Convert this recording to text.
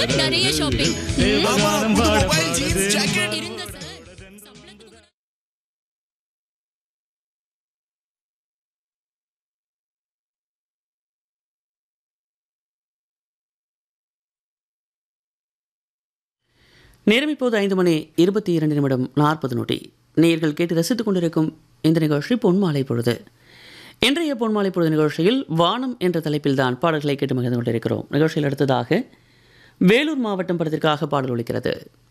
நிறைய ஷாப்பிங் ஆமா புது மொபைல் ஜீன்ஸ் ஜாக்கெட் இருங்க சார் சம்பளத்துக்கு நேரம் இப்போது ஐந்து மணி இருபத்தி இரண்டு நிமிடம் நாற்பது நொடி நேர்கள் கேட்டு ரசித்துக் கொண்டிருக்கும் இந்த நிகழ்ச்சி பொன்மாலை பொழுது இன்றைய பொன்மாலை பொழுது நிகழ்ச்சியில் வானம் என்ற தலைப்பில் தான் பாடல்களை கேட்டு மகிழ்ந்து கொண்டிருக்கிறோம் நிகழ்ச்சியில் அடுத்ததாக வேலூர் மாவட்டம் படத்திற்காக பாடல் ஒலிக்கிறது